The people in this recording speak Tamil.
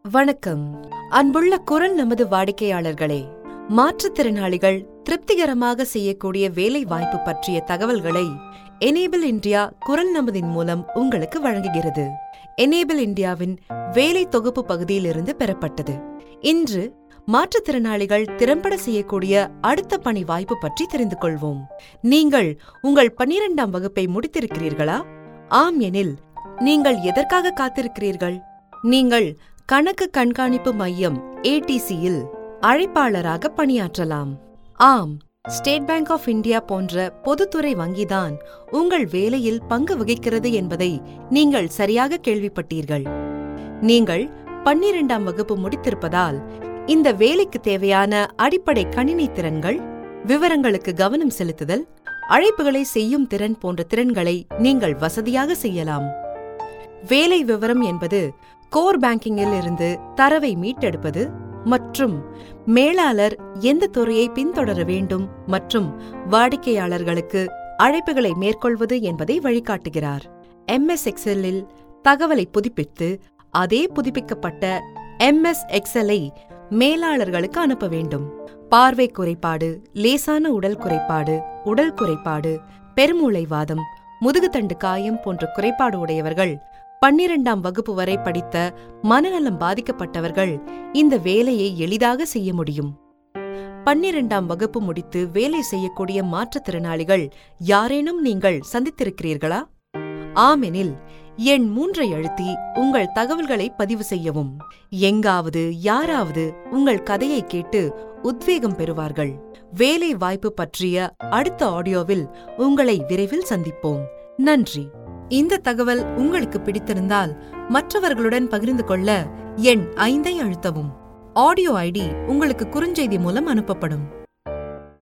வணக்கம் அன்புள்ள குரல் நமது வாடிக்கையாளர்களே மாற்றுத்திறனாளிகள் திருப்திகரமாக செய்யக்கூடிய வேலை வாய்ப்பு பற்றிய தகவல்களை எனேபிள் இந்தியா குரல் நமதின் மூலம் உங்களுக்கு வழங்குகிறது எனேபிள் இந்தியாவின் வேலை தொகுப்பு பகுதியிலிருந்து பெறப்பட்டது இன்று மாற்றுத்திறனாளிகள் திறம்பட செய்யக்கூடிய அடுத்த பணி வாய்ப்பு பற்றி தெரிந்து கொள்வோம் நீங்கள் உங்கள் பன்னிரெண்டாம் வகுப்பை முடித்திருக்கிறீர்களா ஆம் எனில் நீங்கள் எதற்காக காத்திருக்கிறீர்கள் நீங்கள் கணக்கு கண்காணிப்பு மையம் ஏடிசியில் அழைப்பாளராக பணியாற்றலாம் ஆம் ஸ்டேட் பேங்க் ஆஃப் இந்தியா போன்ற பொதுத்துறை வங்கிதான் உங்கள் வேலையில் பங்கு வகிக்கிறது என்பதை நீங்கள் சரியாக கேள்விப்பட்டீர்கள் நீங்கள் பன்னிரெண்டாம் வகுப்பு முடித்திருப்பதால் இந்த வேலைக்கு தேவையான அடிப்படை கணினி திறன்கள் விவரங்களுக்கு கவனம் செலுத்துதல் அழைப்புகளை செய்யும் திறன் போன்ற திறன்களை நீங்கள் வசதியாக செய்யலாம் வேலை விவரம் என்பது கோர் பேங்கிங்கில் இருந்து தரவை மீட்டெடுப்பது மற்றும் மேலாளர் எந்த துறையை பின்தொடர வேண்டும் மற்றும் வாடிக்கையாளர்களுக்கு அழைப்புகளை மேற்கொள்வது என்பதை வழிகாட்டுகிறார் எம்எஸ் எக்ஸலில் தகவலை புதுப்பித்து அதே புதுப்பிக்கப்பட்ட எம்எஸ் எக்ஸலை மேலாளர்களுக்கு அனுப்ப வேண்டும் பார்வை குறைபாடு லேசான உடல் குறைபாடு உடல் குறைபாடு பெருமூளைவாதம் முதுகுத்தண்டு காயம் போன்ற குறைபாடு உடையவர்கள் பன்னிரெண்டாம் வகுப்பு வரை படித்த மனநலம் பாதிக்கப்பட்டவர்கள் இந்த வேலையை எளிதாக செய்ய முடியும் பன்னிரெண்டாம் வகுப்பு முடித்து வேலை செய்யக்கூடிய மாற்றுத்திறனாளிகள் யாரேனும் நீங்கள் சந்தித்திருக்கிறீர்களா ஆமெனில் எண் மூன்றை அழுத்தி உங்கள் தகவல்களை பதிவு செய்யவும் எங்காவது யாராவது உங்கள் கதையை கேட்டு உத்வேகம் பெறுவார்கள் வேலை வாய்ப்பு பற்றிய அடுத்த ஆடியோவில் உங்களை விரைவில் சந்திப்போம் நன்றி இந்த தகவல் உங்களுக்கு பிடித்திருந்தால் மற்றவர்களுடன் பகிர்ந்து கொள்ள எண் ஐந்தை அழுத்தவும் ஆடியோ ஐடி உங்களுக்கு குறுஞ்செய்தி மூலம் அனுப்பப்படும்